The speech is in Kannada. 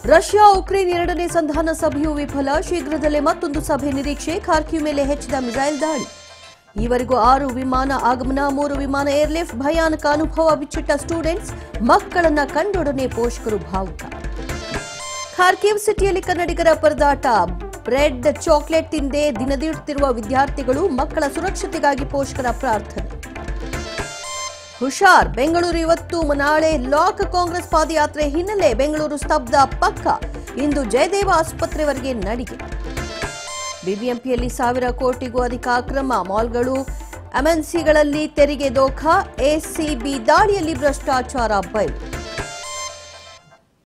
ರಷ್ಯಾ ಉಕ್ರೇನ್ ಎರಡನೇ ಸಂಧಾನ ಸಭೆಯು ವಿಫಲ ಶೀಘ್ರದಲ್ಲೇ ಮತ್ತೊಂದು ಸಭೆ ನಿರೀಕ್ಷೆ ಖಾರ್ಕಿವ್ ಮೇಲೆ ಹೆಚ್ಚಿದ ಮಿಸೈಲ್ ದಾಳಿ ಈವರೆಗೂ ಆರು ವಿಮಾನ ಆಗಮನ ಮೂರು ವಿಮಾನ ಏರ್ಲಿಫ್ಟ್ ಭಯಾನಕ ಅನುಭವ ಬಿಚ್ಚಿಟ್ಟ ಸ್ಟೂಡೆಂಟ್ಸ್ ಮಕ್ಕಳನ್ನ ಕಂಡೊಡನೆ ಪೋಷಕರು ಭಾವುಕ ಖಾರ್ಕಿವ್ ಸಿಟಿಯಲ್ಲಿ ಕನ್ನಡಿಗರ ಪರದಾಟ ಬ್ರೆಡ್ ಚಾಕ್ಲೇಟ್ ತಿಂದೇ ದಿನದಿಡುತ್ತಿರುವ ವಿದ್ಯಾರ್ಥಿಗಳು ಮಕ್ಕಳ ಸುರಕ್ಷತೆಗಾಗಿ ಪೋಷಕರ ಪ್ರಾರ್ಥನೆ ಹುಷಾರ್ ಬೆಂಗಳೂರು ಇವತ್ತು ನಾಳೆ ಲಾಕ್ ಕಾಂಗ್ರೆಸ್ ಪಾದಯಾತ್ರೆ ಹಿನ್ನೆಲೆ ಬೆಂಗಳೂರು ಸ್ತಬ್ಧ ಪಕ್ಕ ಇಂದು ಜಯದೇವ ಆಸ್ಪತ್ರೆವರೆಗೆ ನಡಿಗೆ ಬಿಬಿಎಂಪಿಯಲ್ಲಿ ಸಾವಿರ ಕೋಟಿಗೂ ಅಧಿಕ ಅಕ್ರಮ ಮಾಲ್ಗಳು ಎಂಎನ್ಸಿಗಳಲ್ಲಿ ತೆರಿಗೆ ದೋಖ ಎಸಿಬಿ ದಾಳಿಯಲ್ಲಿ ಭ್ರಷ್ಟಾಚಾರ ಬಯಲು